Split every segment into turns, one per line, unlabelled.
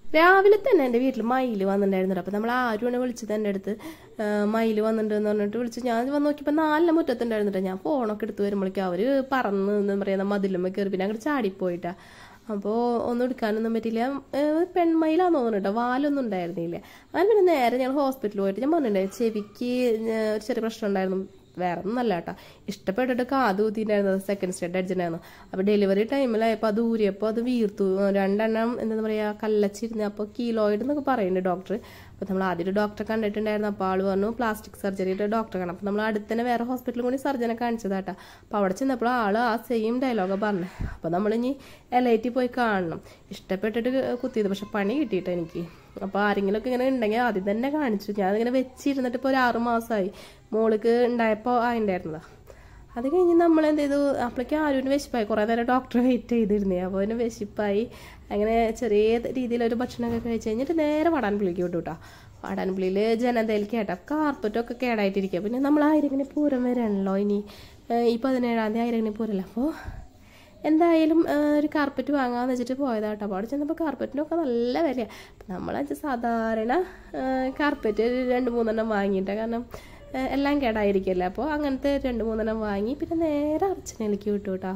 രാവിലെ തന്നെ എൻ്റെ വീട്ടിൽ മയിൽ വന്നിട്ടുണ്ടായിരുന്നു അപ്പോൾ നമ്മൾ ആരുമാണ് വിളിച്ചത് എൻ്റെ അടുത്ത് മയിൽ വന്നിട്ടുണ്ടെന്ന് പറഞ്ഞിട്ട് വിളിച്ച് ഞാൻ വന്ന് നോക്കിയപ്പോൾ നാലിന് മുറ്റത്തുണ്ടായിരുന്നിട്ട് ഞാൻ ഫോണൊക്കെ എടുത്ത് വരുമ്പോഴേക്കും അവർ പറന്ന് എന്താ പറയുക മതിലുമ്മ കയറി പിന്നെ അങ്ങോട്ട് ചാടിപ്പോയിട്ടാ അപ്പോൾ ഒന്നും എടുക്കാനൊന്നും പറ്റില്ല ഏഹ് പെൺമയിലാന്ന് തോന്നുന്നു കേട്ടോ വാലൊന്നും ഉണ്ടായിരുന്നില്ല അങ്ങനെ പിന്നെ നേരെ ഞങ്ങൾ ഹോസ്പിറ്റലിൽ പോയിട്ട് ഞാൻ പറഞ്ഞിട്ടുണ്ടായി ചെവിക്ക് ഏഹ് ഒരു ചെറിയ പ്രശ്നം ഉണ്ടായിരുന്നു വേറെ ഒന്നല്ല കേട്ടോ ഇഷ്ടപ്പെട്ടിട്ട് കാത് കുത്തിയിട്ടുണ്ടായിരുന്നത് സെക്കൻഡ് സ്റ്റേഡ് അടിച്ചിട്ടുണ്ടായിരുന്നു അപ്പോൾ ഡെലിവറി ടൈമിലായപ്പോൾ അത് ഊരിയപ്പോൾ അത് വീർത്തു രണ്ടെണ്ണം എന്താ പറയുക കല്ലച്ചിരുന്ന് അപ്പോൾ കീലോയിഡ് എന്നൊക്കെ പറയുന്നുണ്ട് ഡോക്ടർ അപ്പോൾ നമ്മൾ ആദ്യം ഒരു ഡോക്ടറെ കണ്ടിട്ടുണ്ടായിരുന്നു അപ്പോൾ ആൾ പറഞ്ഞു പ്ലാസ്റ്റിക് സർജറിയുടെ ഡോക്ടറെ കാണാം അപ്പോൾ നമ്മൾ അടുത്ത് തന്നെ വേറെ ഹോസ്പിറ്റലിൽ കൂടി സർജനെ കാണിച്ചതാട്ടാ അപ്പോൾ അവിടെ ചെന്നപ്പോൾ ആൾ ആ സെയിം ഡയലോഗാണ് പറഞ്ഞത് അപ്പോൾ നമ്മളിനി എൽ ഐ ടി പോയി കാണണം ഇഷ്ടപ്പെട്ടിട്ട് കുത്തിയത് പക്ഷെ പണി കിട്ടിയിട്ട് എനിക്ക് അപ്പോൾ ആരെങ്കിലുമൊക്കെ ഇങ്ങനെ ഉണ്ടെങ്കിൽ ആദ്യം തന്നെ കാണിച്ചു ഞാനിങ്ങനെ വെച്ചിരുന്നിട്ട് ഇപ്പോൾ ഒരു ആറ് മാസമായി മോൾക്ക് ഉണ്ടായപ്പോൾ ആയിട്ടുണ്ടായിരുന്നതാ അത് കഴിഞ്ഞ് നമ്മൾ എന്ത് ചെയ്തു അപ്പോഴേക്കും ആരും വിശപ്പായി കുറേ നേരം ഡോക്ടറെ വെയിറ്റ് ചെയ്തിരുന്നേ അപ്പോൾ അതിന് വിശപ്പായി അങ്ങനെ ചെറിയ രീതിയിലൊരു ഭക്ഷണമൊക്കെ കഴിച്ച് കഴിഞ്ഞിട്ട് നേരെ വടാൻപുള്ളിക്ക് വിട്ടു കേട്ടോ വടാൻപുള്ളിയിൽ ജനതയിൽ കേട്ടോ കാർപ്പറ്റൊക്കെ കേടായിട്ടിരിക്കുക പിന്നെ നമ്മൾ ആയിരങ്ങനെ പൂരം വരാണല്ലോ ഇനി ഏഹ് ഈ പതിനേഴാം തീയതി ആയിരങ്ങനെ പൂരമല്ല അപ്പോൾ എന്തായാലും ആ, ഒരു കാർപ്പറ്റ് വാങ്ങാമെന്ന് വെച്ചിട്ട് പോയതാ കേട്ടോ അപ്പോൾ അവിടെ ചെന്നപ്പോൾ കാർപ്പറ്റിനൊക്കെ നല്ല വിലയാണ് നമ്മളത് സാധാരണ ആ, കാർപ്പറ്റ് ഒരു രണ്ട് മൂന്നെണ്ണം വാങ്ങിയിട്ടാണ് കാരണം ആ, എല്ലാം കേടായിരിക്കില്ല അപ്പോൾ അങ്ങനത്തെ രണ്ട് മൂന്നെണ്ണം വാങ്ങി പിന്നെ നേരെ അർച്ചനയിലേക്ക് വിട്ടു കേട്ടോ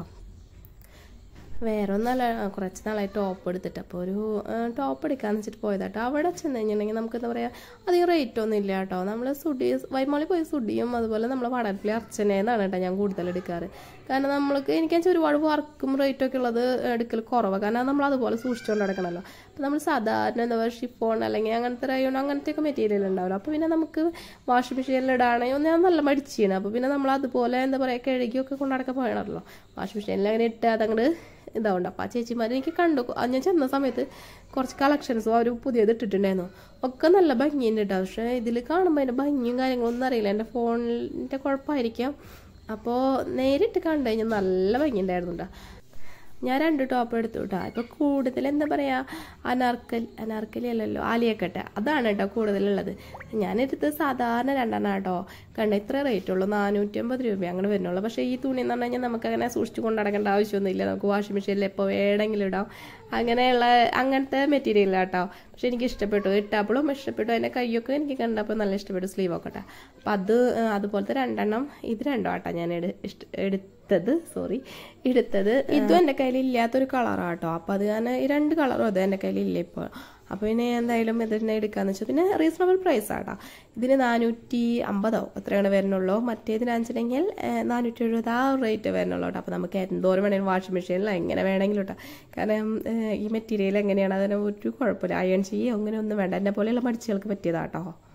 വേറെ ഒന്നല്ല കുറച്ച് നാളായി ടോപ്പ് എടുത്തിട്ട് അപ്പോൾ ഒരു ടോപ്പ് എടുക്കാന്ന് വെച്ചിട്ട് പോയതാട്ടോ അവിടെ ചെന്ന് കഴിഞ്ഞിട്ടുണ്ടെങ്കിൽ നമുക്ക് എന്താ പറയുക അധികം റേറ്റ് ഒന്നും ഇല്ല കേട്ടോ നമ്മൾ സുഡി വൈമോളി പോയി സുഡിയും അതുപോലെ നമ്മൾ വടപ്പിലെ അർച്ചനയെന്നാണ് കേട്ടോ ഞാൻ കൂടുതൽ എടുക്കാറ് കാരണം നമ്മൾക്ക് എനിക്ക് വെച്ചാൽ ഒരുപാട് വർക്കും റേറ്റും ഒക്കെ ഉള്ളത് എടുക്കൽ കുറവാണ് കാരണം നമ്മൾ അതുപോലെ സൂക്ഷിച്ചുകൊണ്ട് നടക്കണമല്ലോ അപ്പോൾ നമ്മൾ സാധാരണ എന്താ പറയുക ഷിഫോൺ അല്ലെങ്കിൽ അങ്ങനത്തെ റയോൺ അങ്ങനത്തെ ഒക്കെ മെറ്റീരിയൽ ഉണ്ടാവില്ല അപ്പോൾ പിന്നെ നമുക്ക് വാഷിംഗ് മെഷീനിൽ ഇടാണെങ്കിൽ ഒന്ന് ഞാൻ നല്ല മടിച്ചാണ് അപ്പോൾ പിന്നെ നമ്മൾ അതുപോലെ എന്താ പറയുക കഴുകിയൊക്കെ കൊണ്ട് നടക്കാൻ പോയണമല്ലോ വാഷിംഗ് മെഷീനിൽ അങ്ങനെ ഇട്ട് അതങ്ങോട്ട് ഇതാവുണ്ട് അപ്പോൾ ആ ചേച്ചിമാർ എനിക്ക് കണ്ടു ആ ഞാൻ ചെന്ന സമയത്ത് കുറച്ച് കളക്ഷൻസും അവർ പുതിയത് ഇട്ടിട്ടുണ്ടായിരുന്നു ഒക്കെ നല്ല ഭംഗിയുണ്ട് കേട്ടോ പക്ഷേ ഇതിൽ കാണുമ്പോൾ അതിൻ്റെ ഭംഗിയും കാര്യങ്ങളൊന്നും അറിയില്ല എൻ്റെ ഫോണിൻ്റെ കുഴപ്പമായിരിക്കാം അപ്പോൾ നേരിട്ട് കണ്ടു കഴിഞ്ഞാൽ നല്ല ഭംഗിയുണ്ടായിരുന്നു കേട്ടോ ഞാൻ രണ്ട് ടോപ്പ് എടുത്തു കേട്ടോ ഇപ്പോൾ കൂടുതൽ എന്താ പറയുക അനാർക്കൽ അനാർക്കലി അല്ലല്ലോ ആലിയക്കട്ട അതാണ് കേട്ടോ കൂടുതലുള്ളത് ഞാനെടുത്ത് സാധാരണ രണ്ടെണ്ണം കേട്ടോ കണ്ട ഇത്ര റേറ്റ് ഉള്ളൂ നാനൂറ്റി അമ്പത് രൂപ അങ്ങനെ വരുന്നുള്ളൂ പക്ഷേ ഈ തുണി എന്ന് പറഞ്ഞു കഴിഞ്ഞാൽ നമുക്ക് അങ്ങനെ സൂക്ഷിച്ച് കൊണ്ട് നടക്കേണ്ട ആവശ്യമൊന്നുമില്ല നമുക്ക് വാഷിംഗ് മെഷീനിൽ എപ്പോൾ വേണമെങ്കിലും ഇടാം അങ്ങനെയുള്ള അങ്ങനത്തെ മെറ്റീരിയൽ കേട്ടോ പക്ഷെ എനിക്ക് ഇഷ്ടപ്പെട്ടു ഇട്ടപ്പോഴും ഇഷ്ടപ്പെട്ടു അതിൻ്റെ കൈയൊക്കെ എനിക്ക് കണ്ടപ്പോൾ നല്ല ഇഷ്ടപ്പെട്ടു സ്ലീവ് ഒക്കെ കേട്ടോ അപ്പം അത് ആ, അതുപോലത്തെ രണ്ടെണ്ണം ഇത് രണ്ടോ കേട്ടോ ഞാൻ എടു ഇഷ്ട എടുത്തത് സോറി എടുത്തത് ഇതും എൻ്റെ കയ്യിൽ ഇല്ലാത്തൊരു കളറാണ് കേട്ടോ അപ്പം അത് കാരണം ഈ രണ്ട് കളറും അതും എൻ്റെ കയ്യിൽ ഇല്ല ഇപ്പോൾ അപ്പോൾ പിന്നെ എന്തായാലും ഇത് തന്നെ എടുക്കാന്ന് വെച്ചാൽ പിന്നെ റീസണബിൾ പ്രൈസ് ആട്ടോ ഇതിന് നാനൂറ്റി അമ്പതോ എത്രയാണ് വരുന്നുള്ളൂ മറ്റേതിനാണെന്ന് വെച്ചിട്ടുണ്ടെങ്കിൽ നാനൂറ്റി എഴുപത് ആ റേറ്റ് വരുന്നുള്ളൂ കേട്ടോ അപ്പോൾ നമുക്ക് എന്തോരം വേണമെങ്കിലും വാഷിംഗ് മെഷീനിൽ എങ്ങനെ വേണമെങ്കിലും കേട്ടോ കാരണം ഏഹ്, ഈ മെറ്റീരിയൽ എങ്ങനെയാണ് അതിന് ഒരു കുഴപ്പമില്ല അയൺ ചെയ്യുകയോ അങ്ങനെ ഒന്നും വേണ്ട എന്നെ പോലെയുള്ള മടിച്ചുകൾക്ക് പറ്റിയതാട്ടോ